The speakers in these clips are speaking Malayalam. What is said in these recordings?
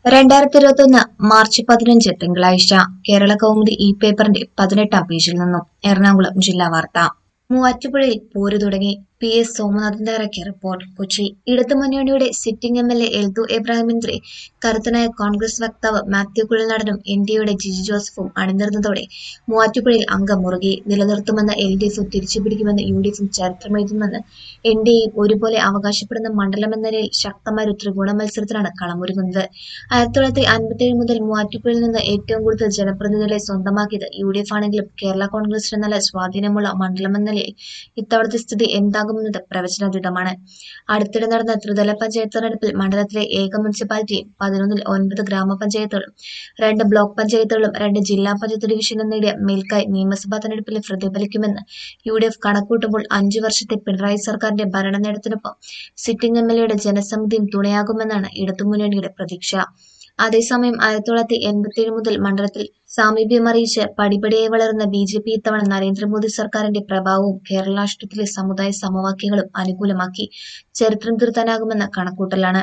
രണ്ടായിരത്തി ഇരുപത്തൊന്ന് മാർച്ച് പതിനഞ്ച് തിങ്കളാഴ്ച കേരള കൗമുദി ഇ പേപ്പറിന്റെ പതിനെട്ടാം പേജിൽ നിന്നും എറണാകുളം ജില്ലാ വാർത്ത മൂവാറ്റുപുഴയിൽ പോര് തുടങ്ങി പി എസ് സോമനാഥൻ തയ്യാറാക്കിയ റിപ്പോർട്ട് കൊച്ചി ഇടതുമുന്നണിയുടെ sitting M L A Eldo എബ്രാഹിമിനെതിരെ കരുത്തനായ കോൺഗ്രസ് വക്താവ് മാത്യു കുഴൽനാടനും എൻ ഡി എയുടെ ജിജി ജോസഫും അണിനിരന്നതോടെ മൂവാറ്റുപുഴയിൽ അംഗം മുറുകി നിലനിർത്തുമെന്ന് എൽ ഡി എഫും തിരിച്ചുപിടിക്കുമെന്ന് യു ഡി എഫും ചരിത്രമെഴുതുമെന്ന് എൻ ഡി എയും ഒരുപോലെ അവകാശപ്പെടുന്ന മണ്ഡലമെന്ന നിലയിൽ ശക്തമായ ഒരു ത്രികോണ മത്സരത്തിലാണ് കളമൊരുങ്ങുന്നത് ആയിരത്തി തൊള്ളായിരത്തി അൻപത്തിയേഴ് മുതൽ മൂവാറ്റുപുഴയിൽ നിന്ന് ഏറ്റവും കൂടുതൽ ജനപ്രതിനിധികളെ സ്വന്തമാക്കിയത് യു ഡി എഫ് ആണെങ്കിലും കേരള കോൺഗ്രസിന് നല്ല സ്വാധീനമുള്ള മണ്ഡലമെന്ന നിലയിൽ ഇത്തവണത്തെ സ്ഥിതി എന്താകുമെന്നത് പ്രവചനാതീതമാണ് അടുത്തിടെ നടന്ന ത്രിതല പഞ്ചായത്ത് തെരഞ്ഞെടുപ്പിൽ മണ്ഡലത്തിലെ ഏക മുനിസിപ്പാലിറ്റിയും പതിനൊന്നിൽ ഒൻപത് ഗ്രാമപഞ്ചായത്തുകളും രണ്ട് ബ്ലോക്ക് പഞ്ചായത്തുകളും രണ്ട് ജില്ലാ പഞ്ചായത്ത് ഡിവിഷനും നേടിയ മേൽക്കായി നിയമസഭാ തെരഞ്ഞെടുപ്പിൽ പ്രതിഫലിക്കുമെന്ന് യു ഡി എഫ് കണക്കൂട്ടുമ്പോൾ അഞ്ചു വർഷത്തെ പിണറായി സർക്കാരിന്റെ ഭരണ നേട്ടത്തിനൊപ്പം സിറ്റിംഗ് എം എൽ എയുടെ ജനസമിതിയും തുണയാകുമെന്നാണ് ഇടതുമുന്നണിയുടെ പ്രതീക്ഷ അതേസമയം ആയിരത്തി തൊള്ളായിരത്തി എൺപത്തിയേഴ് മുതൽ മണ്ഡലത്തിൽ സാമീപ്യം അറിയിച്ച് പടിപടിയായി വളർന്ന ബി ജെ പി ഇത്തവണ നരേന്ദ്രമോദി സർക്കാരിന്റെ പ്രഭാവവും കേരള രാഷ്ട്രത്തിലെ സമുദായ സമവാക്യങ്ങളും അനുകൂലമാക്കി ചരിത്രം തിരുത്താനാകുമെന്ന കണക്കൂട്ടലാണ്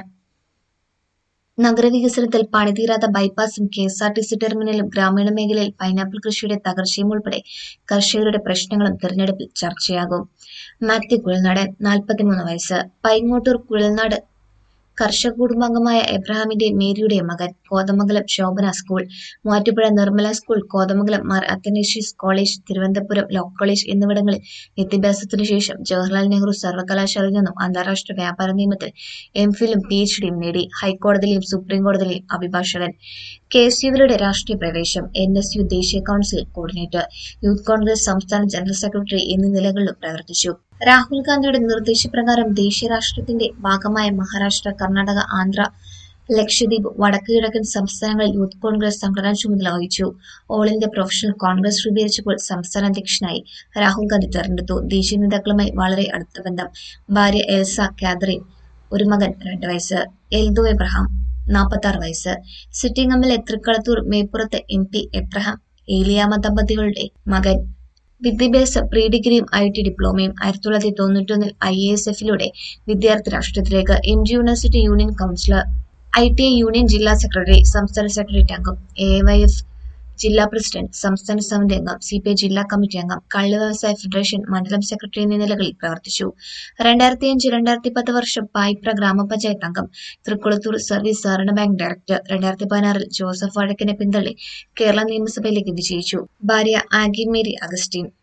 നഗരവികസനത്തിൽ പണിതീരാത്ത ബൈപ്പാസും K S R T C ടെർമിനലും ഗ്രാമീണ മേഖലയിൽ പൈനാപ്പിൾ കൃഷിയുടെ തകർച്ചയും ഉൾപ്പെടെ കർഷകരുടെ പ്രശ്നങ്ങളും തെരഞ്ഞെടുപ്പിൽ ചർച്ചയാകും മാത്യു കുഴൽനാടൻ നാൽപ്പത്തിമൂന്ന് വയസ്സ് പൈങ്ങോട്ടൂർ കുഴൽനാട് കർഷക കുടുംബാംഗമായ എബ്രഹാമിന്റെ മേരിയുടെ മകൻ Kothamangalam Shobhana school Muvattupuzha Nirmala school Kothamangalam Mar Athanasius college Thiruvananthapuram law college എന്നിവിടങ്ങളിൽ വിദ്യാഭ്യാസത്തിനു ശേഷം ജവഹർലാൽ നെഹ്റു സർവകലാശാലയിൽ നിന്നും അന്താരാഷ്ട്ര വ്യാപാര നിയമത്തിൽ എം ഫിലും പി എച്ച് ഡിയും നേടി ഹൈക്കോടതിയിലെയും സുപ്രീം കോടതിയിലെയും അഭിഭാഷകൻ കെ എസ് യുവിലൂടെ രാഷ്ട്രീയ പ്രവേശം എൻ എസ് യു ദേശീയ കൗൺസിൽ കോർഡിനേറ്റർ യൂത്ത് കോൺഗ്രസ് സംസ്ഥാന ജനറൽ സെക്രട്ടറി എന്നീ നിലകളിലും പ്രവർത്തിച്ചു രാഹുൽ ഗാന്ധിയുടെ നിർദ്ദേശപ്രകാരം ദേശീയ രാഷ്ട്രത്തിന്റെ ഭാഗമായ മഹാരാഷ്ട്ര കർണാടക ആന്ധ്ര ലക്ഷദ്വീപ് വടക്ക് കിഴക്കൻ സംസ്ഥാനങ്ങളിൽ യൂത്ത് കോൺഗ്രസ് സംഘടനാ ചുമതല വഹിച്ചു ഓൾ ഇന്ത്യ പ്രൊഫഷണൽ കോൺഗ്രസ് രൂപീകരിച്ചപ്പോൾ സംസ്ഥാന അധ്യക്ഷനായി രാഹുൽ ഗാന്ധി തെരഞ്ഞെടുത്തു ദേശീയ നേതാക്കളുമായി വളരെ അടുത്ത ബന്ധം ഭാര്യ എൽസ കാതറിൻ ഒരു മകൻ രണ്ട് വയസ്സ് എൽദോ എബ്രഹാം നാൽപ്പത്തി ആറ് വയസ്സ് sitting M L A Thrikkalathoor Meppurath M P Abraham Eliyamma ദമ്പതികളുടെ മകൻ വിദ്യാഭ്യാസ പ്രീ ഡിഗ്രിയും ഐ ടി ഡിപ്ലോമയും ആയിരത്തി തൊള്ളായിരത്തി തൊണ്ണൂറ്റൊന്നിൽ ഐ എ എസ് എഫിലൂടെ വിദ്യാർത്ഥി രാഷ്ട്രീയത്തിലേക്ക് M G university union councillor I T I union ജില്ലാ സെക്രട്ടറി സംസ്ഥാന സെക്രട്ടേറിയറ്റ് അംഗം എ വൈ എഫ് ജില്ലാ പ്രസിഡന്റ് സംസ്ഥാന സമിതി അംഗം സി പി ഐ ജില്ലാ കമ്മിറ്റി അംഗം കള്ള് വ്യവസായ ഫെഡറേഷൻ മണ്ഡലം സെക്രട്ടറി എന്നീ നിലകളിൽ പ്രവർത്തിച്ചു രണ്ടായിരത്തി അഞ്ച് രണ്ടായിരത്തി പത്ത് വർഷം പായിപ്ര ഗ്രാമപഞ്ചായത്ത് അംഗം തൃക്കുളത്തൂർ സർവീസ് സഹകരണ ബാങ്ക് ഡയറക്ടർ രണ്ടായിരത്തി പതിനാറിൽ ജോസഫ് വഴക്കിനെ പിന്തള്ളി കേരള നിയമസഭയിലേക്ക് വിജയിച്ചു ഭാര്യ ആഗി മേരി അഗസ്റ്റിൻ